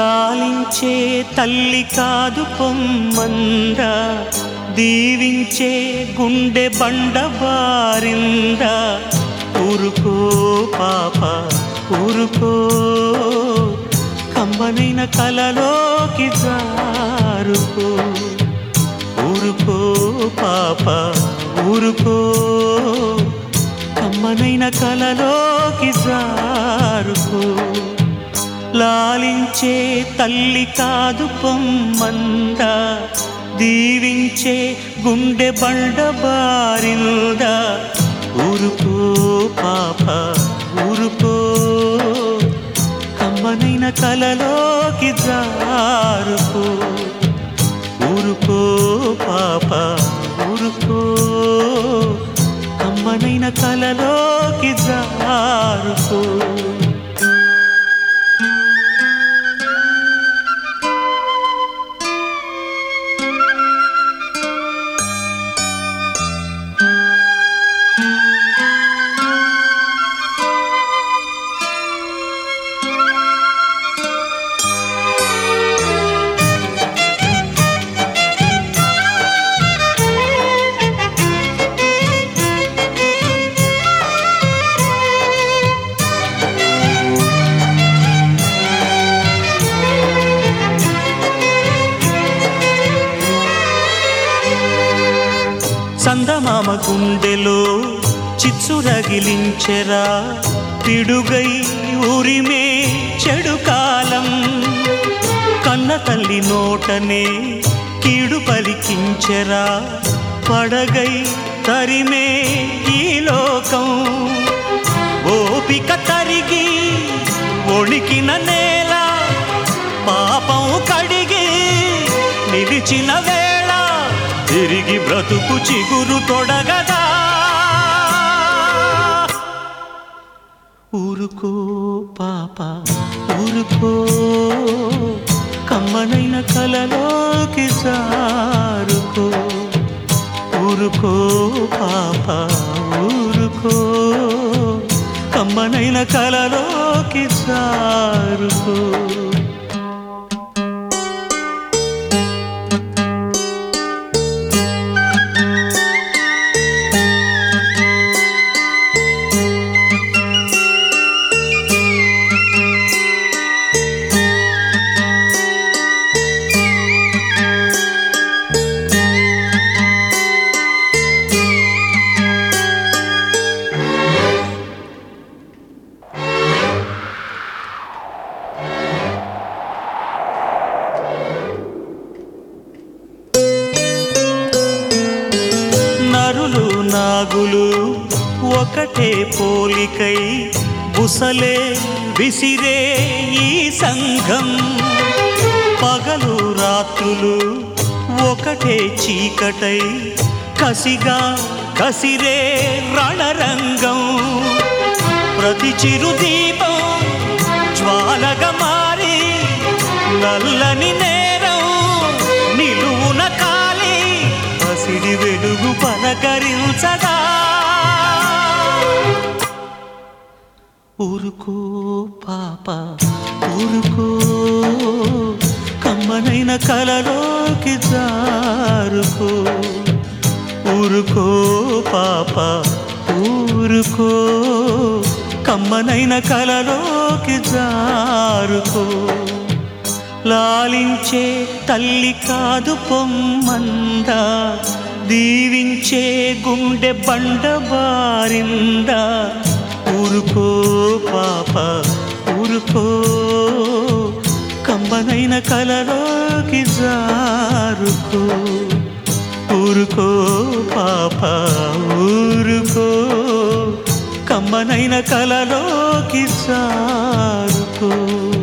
లాలించే తల్లి కాదు పొమ్మంద దీవించే గుండె బండ బారింద ఊరుకో పాప ఊరుకో కమ్మనైన కలలోకి జారుకో ఊరుకో పాప ఊరుకో కమ్మనైన కలలోకి జారుకో లాలించే తల్లి కాదు పొమ్మంద దీవించే గుండె బండ బారింద ఊరుకో పాప ఊరుకో కమ్మనైన కలలోకి జారుకో ఊరుకో పాప ఊరుకో కమ్మనైన కలలోకి జారుకో చందమామ గుండెలో చిచ్చు రగిలించెరా పిడుగై ఉరిమే చెడు కాలం కన్న తల్లి నోటనే కీడు పలికించెరా పడగై తరిమే ఈ లోకం ఓపిక తరిగి ఒణికిన నేల పాపం కడిగి నిలిచిన వేళ తిరిగి బ్రతుకు చిగురు తొడగదా ఊరుకో పాప ఊరుకో కమ్మనైన కలలోకి జారుకో ఊరుకో పాప ఊరుకో కమ్మనైన కలలోకి జారుకో నరులు నాగులు ఒకటే పోలికై బుసలే విసిరే ఈ సంఘం పగలు రాత్రులు ఒకటే చీకటై కసిగా కసిరే రణరంగం ప్రతి చిరు దీపం జ్వాలగా మారి నల్లని నేరం నిలువున కాలి పసిడి వెలుగు పలకరించగా ఊరుకో పాప ఊరుకో కమ్మనైన కలలోకి జారుకో ఊరుకో పాప ఊరుకో కమ్మనైన కలలోకి జారుకో లాలించే తల్లి కాదు పొమ్మంద దీవించే గుండె బండ బారింద ఊరుకో పాప ఊరుకో కమ్మనైన కలలోకి జారుకో ఊరుకో పాప ఊరుకో కమ్మనైన కలలోకి జారుకో